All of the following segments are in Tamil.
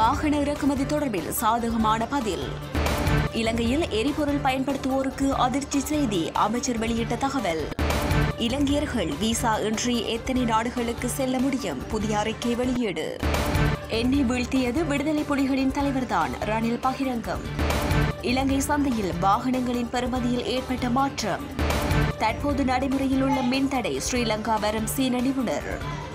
வாகன இறக்குமதி தொடர்பில் சாதகமான பதில் இலங்கையில் எரிபொருள் பயன்படுத்துவோருக்கு அதிர்ச்சி செய்தி அமைச்சர் வெளியிட்ட தகவல் இலங்கையர்கள் விசா இன்றி எத்தனை நாடுகளுக்கு செல்ல முடியும் புதிய அறிக்கை வெளியீடு என்னை வீழ்த்தியது விடுதலை புலிகளின் தலைவர்தான் ரணில் பகிரங்கம் இலங்கை சந்தையில் வாகனங்களின் பெறுமதியில் ஏற்பட்ட மாற்றம் தற்போது நடைமுறையில் உள்ள மின்தடை ஸ்ரீலங்கா வரும் சீன நிபுணர்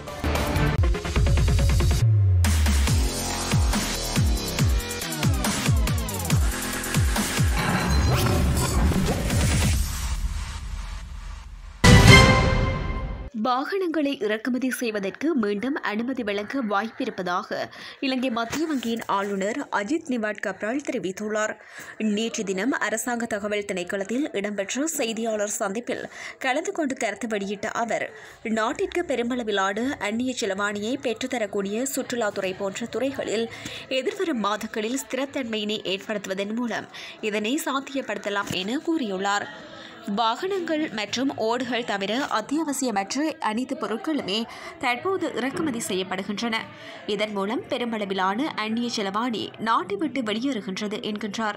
வாகனங்களை இறக்குமதி செய்வதற்கு மீண்டும் அனுமதி வழங்க வாய்ப்பிருப்பதாக இலங்கை மத்திய வங்கியின் ஆளுநர் அஜித் நிவாட் கப்ரால் தெரிவித்துள்ளார் நேற்று தினம் அரசாங்க தகவல் திணைக்களத்தில் இடம்பெற்ற செய்தியாளர் சந்திப்பில் கலந்து கொண்டு கருத்து வெளியிட்ட அவர் நாட்டிற்கு பெருமளவிலான அந்நிய செலவாணியை பெற்றுத்தரக்கூடிய சுற்றுலாத்துறை போன்ற துறைகளில் எதிர்வரும் மாதங்களில் ஸ்திரத்தன்மையினை ஏற்படுத்துவதன் மூலம் இதனை சாத்தியப்படுத்தலாம் என கூறியுள்ளார் வாகனங்கள் மற்றும் ஓடுகள் தவிர அத்தியாவசியமற்ற அனைத்து பொருட்களுமே தற்போது இறக்குமதி செய்யப்படுகின்றன இதன் மூலம் பெருமளவிலான அந்நிய செலவாணி நாட்டை விட்டு வெளியேறுகின்றது என்கின்றார்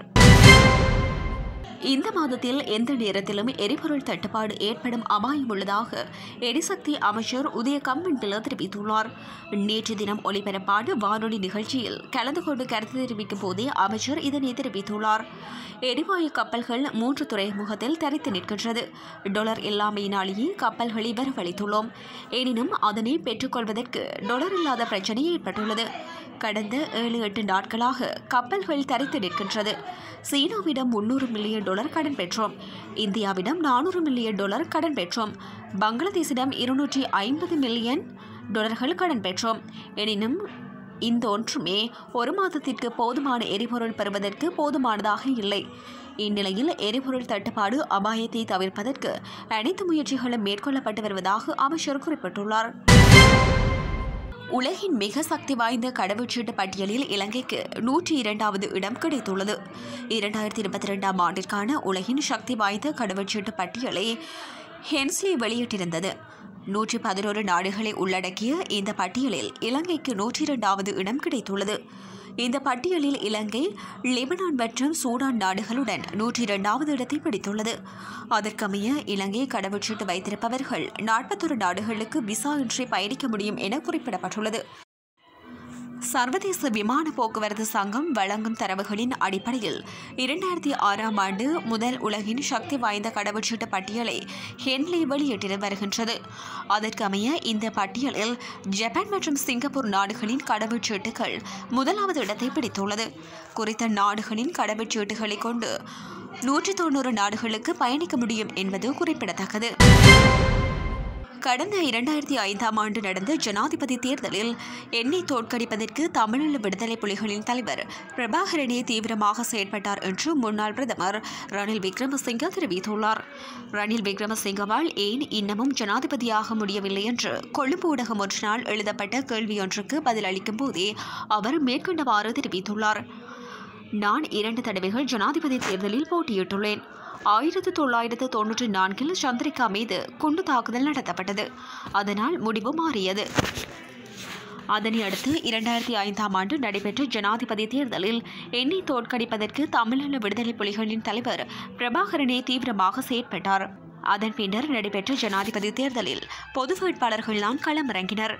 இந்த மாதத்தில் எந்த நேரத்திலும் எரிபொருள் தட்டுப்பாடு ஏற்படும் அபாயம் உள்ளதாக எரிசக்தி அமைச்சர் உதய கம்பன்பில தெரிவித்துள்ளார் நேற்று தினம் ஒலிபரப்பான வானொலி நிகழ்ச்சியில் கலந்து கொண்டு கருத்து தெரிவிக்கும் போதே அமைச்சர் இதனை தெரிவித்துள்ளார் எரிவாயு கப்பல்கள் மூன்று துறைமுகத்தில் தரித்து நிற்கின்றது டொலர் இல்லாமையினாலேயே கப்பல்களை வரவழைத்துள்ளோம் எனினும் அதனை பெற்றுக்கொள்வதற்கு டொலர் இல்லாத பிரச்சனை ஏற்பட்டுள்ளது கடந்த ஏழு எட்டு நாட்களாக கப்பல்கள் தரித்து நிற்கின்றது சீனாவிடம் முன்னூறு மில்லியன் டாலர் கடன் பெற்றோம் இந்தியாவிடம் நானூறு மில்லியன் டாலர் கடன் பெற்றோம் பங்களாதேஷிடம் இருநூற்றி ஐம்பது மில்லியன் டாலர்கள் கடன் பெற்றோம் எனினும் இந்த ஒன்றுமே ஒரு மாதத்திற்கு போதுமான எரிபொருள் பெறுவதற்கு போதுமானதாக இல்லை இந்நிலையில் எரிபொருள் தட்டுப்பாடு அபாயத்தை தவிர்ப்பதற்கு அனைத்து முயற்சிகளும் மேற்கொள்ளப்பட்டு வருவதாக அமைச்சர் குறிப்பிட்டுள்ளார் உலகின் மிக சக்தி வாய்ந்த கடவுச்சீட்டு பட்டியலில் இலங்கைக்கு நூற்றி இரண்டாவது இடம் கிடைத்துள்ளது இரண்டாயிரத்தி இருபத்தி ரெண்டாம் ஆண்டிற்கான உலகின் சக்தி வாய்ந்த கடவுச்சீட்டு பட்டியலை ஹென்ஸ்லி வெளியிட்டிருந்தது நூற்றி பதினோரு நாடுகளை உள்ளடக்கிய இந்த பட்டியலில் இலங்கைக்கு நூற்றி இரண்டாவது இடம் கிடைத்துள்ளது இந்த பட்டியலில் இலங்கை லெபனான் மற்றும் சூடான் நாடுகளுடன் நூற்றி இரண்டாவது இடத்தை பிடித்துள்ளது அதற்கமைய இலங்கை கடவுச்சீட்டு வைத்திருப்பவர்கள் நாற்பத்தொரு நாடுகளுக்கு விசா இன்றி பயணிக்க முடியும் என குறிப்பிடப்பட்டுள்ளது சர்வதேச விமான போக்குவரத்து சங்கம் வழங்கும் தரவுகளின் அடிப்படையில் இரண்டாயிரத்தி ஆறாம் ஆண்டு முதல் உலகின் சக்தி வாய்ந்த கடவுச்சீட்டு பட்டியலை ஹென்லி வெளியிட்டு வருகின்றது அதற்கமைய இந்த பட்டியலில் ஜப்பான் மற்றும் சிங்கப்பூர் நாடுகளின் கடவுச்சீட்டுகள் முதலாவது இடத்தை பிடித்துள்ளது குறித்த நாடுகளின் கடவுச்சீட்டுகளை கொண்டு நூற்றி தொண்ணூறு நாடுகளுக்கு பயணிக்க முடியும் என்பது குறிப்பிடத்தக்கது கடந்த இரண்டாயிரத்தி ஐந்தாம் ஆண்டு நடந்த ஜனாதிபதி தேர்தலில் எண்ணெய் தோற்கடிப்பதற்கு தமிழீழ விடுதலை புலிகளின் தலைவர் பிரபாகரனே தீவிரமாக செயற்பட்டார் என்று முன்னாள் பிரதமர் ரணில் விக்ரமசிங்க தெரிவித்துள்ளார் ரணில் விக்ரமசிங்கவால் ஏன் இன்னமும் ஜனாதிபதியாக முடியவில்லை என்று கொழும்பு ஊடகம் ஒன்றினால் எழுதப்பட்ட கேள்வியொன்றுக்கு பதிலளிக்கும் போதே அவர் மேற்கொண்டவாறு தெரிவித்துள்ளார் நான் இரண்டு தடவைகள் ஜனாதிபதி தேர்தலில் போட்டியிட்டுள்ளேன் ஆயிரத்து தொள்ளாயிரத்து தொன்னூற்றி நான்கில் சந்திரிகா மீது குண்டு தாக்குதல் நடத்தப்பட்டது அதனால் முடிவு மாறியது அதனை அடுத்து இரண்டாயிரத்தி ஐந்தாம் ஆண்டு நடைபெற்ற ஜனாதிபதி தேர்தலில் எண்ணெய் தோற்கடிப்பதற்கு தமிழீழ விடுதலை புலிகளின் தலைவர் பிரபாகரனே தீவிரமாக செயற்பட்டார் அதன் பின்னர் நடைபெற்ற ஜனாதிபதி தேர்தலில் பொது வேட்பாளர்கள்தான் களமிறங்கினர்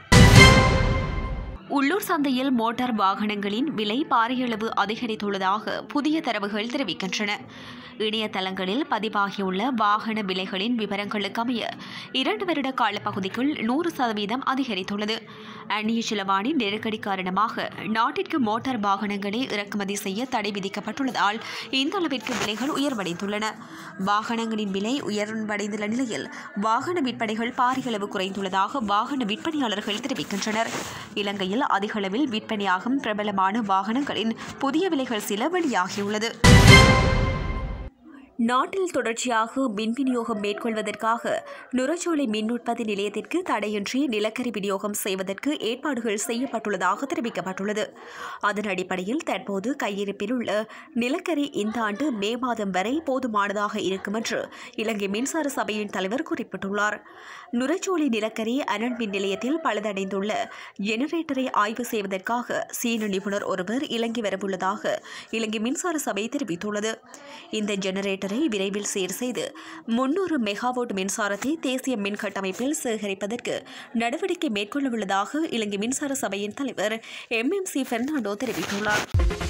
உள்ளூர் சந்தையில் மோட்டார் வாகனங்களின் விலை பாரியளவு அதிகரித்துள்ளதாக புதிய தரவுகள் தெரிவிக்கின்றன இணையதளங்களில் பதிவாகியுள்ள வாகன விலைகளின் விவரங்களுக்கு அமைய இரண்டு வருட காலப்பகுதிக்குள் நூறு சதவீதம் அதிகரித்துள்ளது அந்நிய செலவாணி நெருக்கடி காரணமாக நாட்டிற்கு மோட்டார் வாகனங்களை இறக்குமதி செய்ய தடை விதிக்கப்பட்டுள்ளதால் இந்த அளவிற்கு விலைகள் உயர்வடைந்துள்ளன வாகனங்களின் விலை உயர்வடைந்துள்ள நிலையில் வாகன விற்பனைகள் பாரியளவு குறைந்துள்ளதாக வாகன விற்பனையாளர்கள் தெரிவிக்கின்றனர் இலங்கையில் அதிகளவில் விற்பனையாகும் பிரபலமான வாகனங்களின் புதிய விலைகள் சில வெளியாகியுள்ளது நாட்டில் தொடர்ச்சியாக மின் விநியோகம் மேற்கொள்வதற்காக நுரச்சோலை மின் உற்பத்தி நிலையத்திற்கு தடையின்றி நிலக்கரி விநியோகம் செய்வதற்கு ஏற்பாடுகள் செய்யப்பட்டுள்ளதாக தெரிவிக்கப்பட்டுள்ளது அதன் அடிப்படையில் தற்போது கையிருப்பில் உள்ள நிலக்கரி இந்த ஆண்டு மே மாதம் வரை போதுமானதாக இருக்கும் என்று இலங்கை மின்சார சபையின் தலைவர் குறிப்பிட்டுள்ளார் நுரச்சோலை நிலக்கரி அனல் மின் நிலையத்தில் பழுதடைந்துள்ள ஜெனரேட்டரை ஆய்வு செய்வதற்காக சீன நிபுணர் ஒருவர் இலங்கை வரவுள்ளதாக இலங்கை மின்சார சபை தெரிவித்துள்ளது இந்த ஜெனரேட்டரை விரைவில் சீர் செய்து முன்னூறு மெகாவாட் மின்சாரத்தை தேசிய மின் கட்டமைப்பில் சேகரிப்பதற்கு நடவடிக்கை மேற்கொள்ளவுள்ளதாக இலங்கை மின்சார சபையின் தலைவர் எம் எம் சி பெர்னாண்டோ தெரிவித்துள்ளார்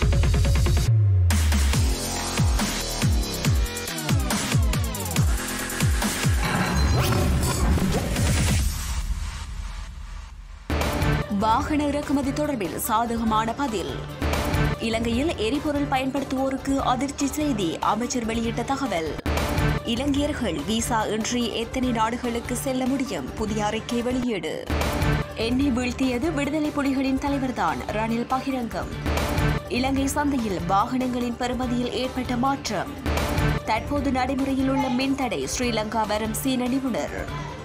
வாகன இறக்குமதி தொடர்பில் சாதகமான பதில் இலங்கையில் எரிபொருள் பயன்படுத்துவோருக்கு அதிர்ச்சி செய்தி அமைச்சர் வெளியிட்ட தகவல் இலங்கையர்கள் விசா இன்றி எத்தனை நாடுகளுக்கு செல்ல முடியும் புதிய அறிக்கை வெளியீடு எண்ணெய் வீழ்த்தியது விடுதலை புலிகளின் தலைவர்தான் ரணில் பகிரங்கம் இலங்கை சந்தையில் வாகனங்களின் பெறுமதியில் ஏற்பட்ட மாற்றம் தற்போது நடைமுறையில் உள்ள மின்தடை ஸ்ரீலங்கா வரும் சீன நிபுணர்